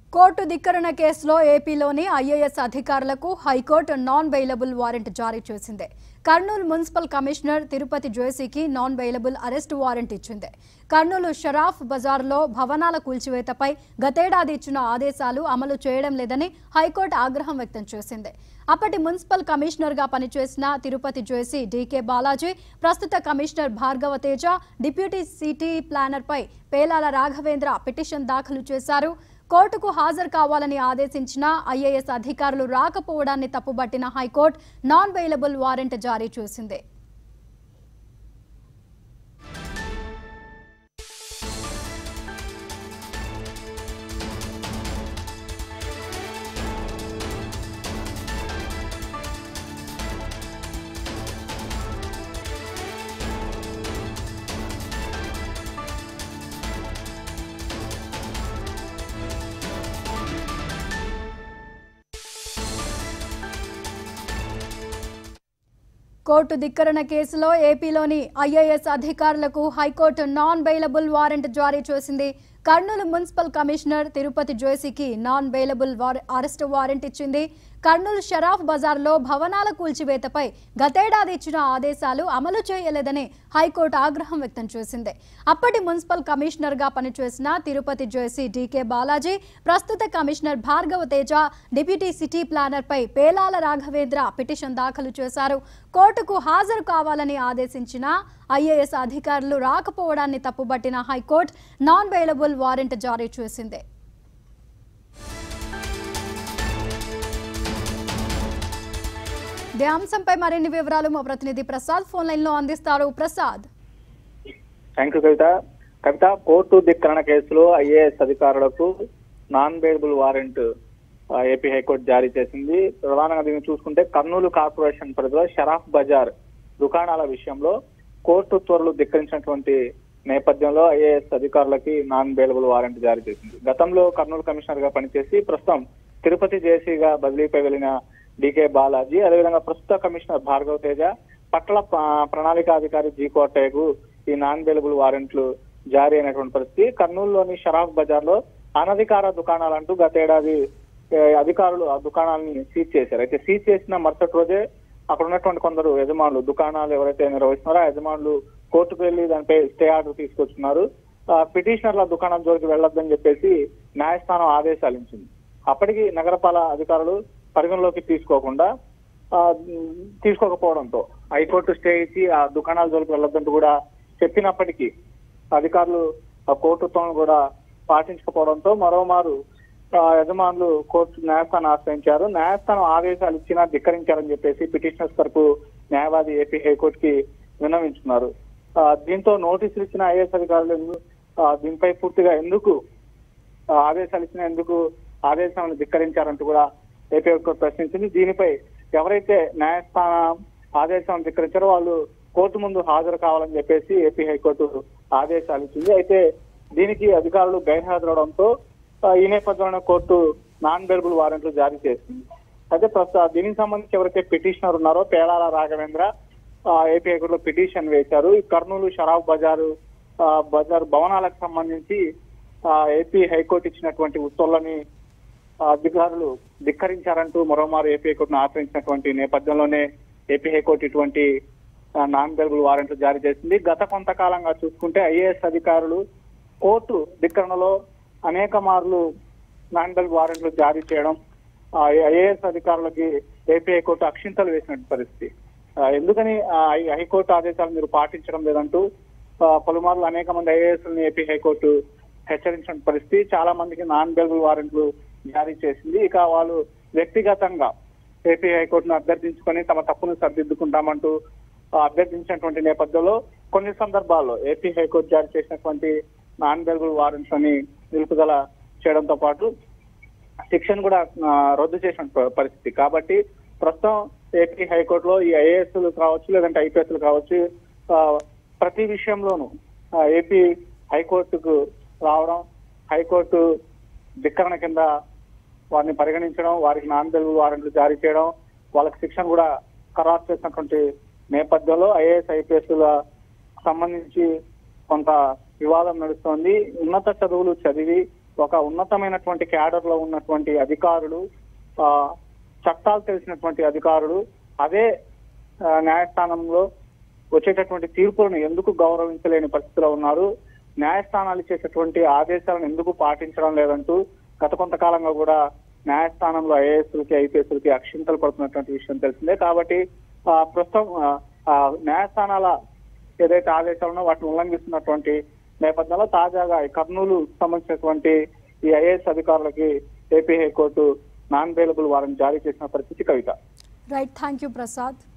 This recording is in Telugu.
కోర్టు ధిక్కరణ కేసులో ఏపీలోని ఐఏఎస్ అధికారులకు హైకోర్టు నాన్ బెయిలబుల్ వారెంట్ జారీ చేసింది కర్నూలు మున్సిపల్ కమిషనర్ తిరుపతి జోషికి నాన్ బెయిలబుల్ అరెస్ట్ వారెంట్ ఇచ్చింది కర్నూలు షరాఫ్ బజార్లో భవనాల కూల్చివేతపై గతేడాది ఇచ్చిన ఆదేశాలు అమలు చేయడం లేదని హైకోర్టు ఆగ్రహం వ్యక్తం చేసింది అప్పటి మున్సిపల్ కమిషనర్గా పనిచేసిన తిరుపతి జోషి డీకే బాలాజీ ప్రస్తుత commissioner Bhargava Teja deputy city ప్లానర్పై పేలాల రాఘవేంద్ర పిటిషన్ దాఖలు చేశారు కోర్టుకు హాజరు కావాలని ఆదేశించిన ఐఏఎస్ అధికారులు రాకపోవడాన్ని తప్పుబట్టిన హైకోర్టు నాన్ బెయిలబుల్ వారెంట్ జారీ చేసింది కోర్టు ధిక్కరణ కేసులో ఏపీలోని ఐఏఎస్ అధికారులకు హైకోర్టు నాన్ బెయిలబుల్ వారెంట్ జారీ చేసింది కర్నూలు మున్సిపల్ కమిషనర్ తిరుపతి జోషికి నాన్ బెయిలబుల్ వార్- అరెస్టు వారెంట్ ఇచ్చింది కర్నూలు షరాఫ్ బజార్లో భవనాల కూల్చివేతపై గతేడాది ఇచ్చిన ఆదేశాలు అమలు చేయలేదని హైకోర్టు ఆగ్రహం వ్యక్తం చేసింది అప్పటి మున్సిపల్ కమిషనర్గా పనిచేసిన తిరుపతి జోషి డీకే బాలాజీ ప్రస్తుత commissioner Bhargava Teja deputy city ప్లానర్పై పేలాల రాఘవేంద్ర పిటిషన్ దాఖలు చేశారు కోర్టుకు హాజరు కావాలని ఆదేశించిన ఐఏఎస్ అధికారులు రాకపోవడాన్ని తప్పుబట్టిన హైకోర్టు నాన్ బెయిలబుల్ వారెంట్ జారీ చేసింది ఇదే అంశంపై మరిన్ని వివరాలు మా ప్రతినిధి ప్రసాద్ ఫోన్ లైన్ లో అందిస్తారు Prasad thank you Kavitha Kavitha court ధిక్కరణ కేసులో ఐఏఎస్ అధికారులకు నాన్ బెయిలబుల్ వారెంట్ ఆ, ఏపీ హైకోర్టు జారీ చేసింది ప్రధానంగా దీన్ని చూసుకుంటే కర్నూలు కార్పొరేషన్ పరిధిలో షరాఫ్ బజార్ దుకాణాల విషయంలో కోర్టు త్వరలు ధిక్కరించినటువంటి నేపథ్యంలో ఐఏఎస్ అధికారులకి నాన్ బెయిలబుల్ వారెంట్ జారీ చేసింది గతంలో కర్నూలు కమిషనర్ గా పనిచేసి ప్రస్తుతం తిరుపతి జేసీగా బదిలీపై వెళ్లిన డికే బాలాజీ అదేవిధంగా ప్రస్తుత కమిషనర్ భార్గవ్ తేజ పట్ల ప్ర- ప్రణాళికాధికారి జీ కోటయ్యకు ఈ నాన్ బెయిలబుల్ వారెంట్లు జారీ అయినటువంటి పరిస్థితి కర్నూలులోని షరాఫ్ బజార్ లో అనధికార దుకాణాలంటూ గతేడాది ఏ, అధికారులు ఆ దుకాణాలని సీజ్ చేశారు అయితే సీజ్ చేసిన మరుసటి రోజే అక్కడ ఉన్నటువంటి కొందరు యజమానులు దుకాణాలు ఎవరైతే నిర్వహిస్తున్నారో ఆ యజమానులు కోర్టుకు వెళ్లి దానిపై స్టే ఆర్డర్ తీసుకొచ్చున్నారు ఆ, పిటిషనర్ల దుకాణం జోలికి వెళ్ళొద్దని చెప్పేసి న్యాయస్థానం ఆదేశాలు ఇచ్చింది అప్పటికి నగరపాల అధికారులు పరిగణలోకి తీసుకోకుండా ఆ, ఉమ్, తీసుకోకపోవడంతో హైకోర్టు స్టే ఇచ్చి ఆ దుకాణాల జోలికి వెళ్ళొద్దంటూ కూడా చెప్పినప్పటికీ అధికారులు ఆ కోర్టుతో కూడా పాటించకపోవడంతో మరోమారు ఆ, యజమానులు కోర్టు న్యాయస్థానం ఆశ్రయించారు న్యాయస్థానం ఆదేశాలు ఇచ్చినా ధిక్కరించారని చెప్పేసి పిటిషనర్స్ తరపు న్యాయవాది ఏపీ హైకోర్టుకి విన్నవించుకున్నారు ఆ, దీంతో నోటీసులు ఇచ్చిన ఐఏఎస్ అధికారులు ఎందు- ఆ, దీనిపై పూర్తిగా ఎందుకు ఆ, ఆదేశాలు ఇచ్చిన ఎందుకు ఆదేశాలను ధిక్కరించారంటూ కూడా ఏపీ హైకోర్టు ప్రశ్నించింది దీనిపై ఎవరైతే న్యాయస్థానం ఆదేశాలను ధిక్కరించారో వాళ్ళు కోర్టు ముందు హాజరు కావాలని చెప్పేసి ఏపీ హైకోర్టు ఆదేశాలు ఇచ్చింది అయితే దీనికి అధికారులు గైర్హాజరవడంతో ఆ, ఈ నేపథ్యంలో కోర్టు నాన్ బెయిలబుల్ వారెంట్లు జారీ చేసింది అయితే ప్రస్తుత దీనికి సంబంధించి ఎవరైతే పిటిషనర్ ఉన్నారో పేలాల రాఘవేంద్ర ఆ, ఏపీ హైకోర్టులో పిటిషన్ వేశారు ఈ కర్నూలు షరాబ్ బజారు ఆ, బజార్ భవనాలకు సంబంధించి ఆ, ఏపీ హైకోర్టు ఇచ్చినటువంటి ఉత్తర్వులని ఆ, అధికారులు ధిక్కరించారంటూ మరోమారు ఏపీ హైకోర్టును ఆశ్రయించినటువంటి నేపథ్యంలోనే ఏపీ హైకోర్టు ఇటువంటి ఆ, నాన్ బెయిలబుల్ వారెంట్లు జారీ చేసింది గత కొంతకాలంగా చూసుకుంటే ఐఏఎస్ అధికారులు కోర్టు ధిక్కరణలో అనేక మార్లు నాన్ బెయిలబుల్ వారెంట్లు జారీ చేయడం ఆ, ఐఏఎస్ అధికారులకి ఏపీ హైకోర్టు అక్షింతలు వేసినట్టు పరిస్థితి ఆ, ఎందుకని ఆ, హై- హైకోర్టు ఆదేశాలు మీరు పాటించడం లేదంటూ ఆ, పలుమార్లు అనేక మంది ఐఏఎస్ ఏపీ హైకోర్టు హెచ్చరించిన పరిస్థితి చాలా మందికి నాన్ బెయిలబుల్ వారెంట్లు జారీ చేసింది ఇక వాళ్ళు వ్యక్తిగతంగా ఏపీ హైకోర్టును అభ్యర్థించుకొని తమ తప్పును సరిదిద్దుకుంటామంటూ ఆ, అభ్యర్థించినటువంటి నేపథ్యంలో కొన్ని సందర్భాల్లో ఏపీ హైకోర్టు జారీ చేసినటువంటి నాన్ బెయిలబుల్ వారెంట్స్ అని నిలుపుదల చేయడంతో పాటు శిక్షను కూడా ఆ, రద్దు చేసిన ప- పరిస్థితి కాబట్టి ప్రస్తుతం ఏపీ హైకోర్టులో ఈ ఐఏఎస్లు కావచ్చు లేదంటే ఐపీఎస్లు కావచ్చు ఆ, ప్రతి విషయంలోనూ ఆ, ఏపీ హైకోర్టుకు రావడం హైకోర్టు ధిక్కరణ కింద వారిని పరిగణించడం వారికి నాన్ బెయిలబుల్ వారెంట్లు జారీ చేయడం వాళ్ళకి శిక్షణ కూడా ఖరారు చేసినటువంటి నేపథ్యంలో ఐఏఎస్ ఐపీఎస్ల సంబంధించి కొంత వివాదం నడుస్తోంది ఉన్నత చదువులు చదివి ఒక ఉన్నతమైనటువంటి క్యాడర్ లో ఉన్నటువంటి అధికారులు ఆ, చట్టాలు తెలిసినటువంటి అధికారులు అదే ఆ, న్యాయస్థానంలో వచ్చేటటువంటి తీర్పులను ఎందుకు గౌరవించలేని పరిస్థితిలో ఉన్నారు న్యాయస్థానాలు ఇచ్చేటటువంటి ఆదేశాలను ఎందుకు పాటించడం లేదంటూ గత కొంతకాలంగా కూడా న్యాయస్థానంలో ఐఏఎస్లకి ఐపీఎస్లకి అక్షింతలు పడుతున్నటువంటి విషయం తెలిసిందే కాబట్టి ఆ, ప్రస్తుతం ఆ, ఆ, న్యాయస్థానాల ఏదైతే ఆదేశాలున్నో వాటిని ఉల్లంఘిస్తున్నటువంటి నేపథ్యంలో తాజాగా ఈ కర్నూలు సంబంధించినటువంటి ఈ ఐఏఎస్ అధికారులకి AP high court non bailable warrant జారీ చేసిన పరిస్థితి Kavitha right thank you Prasad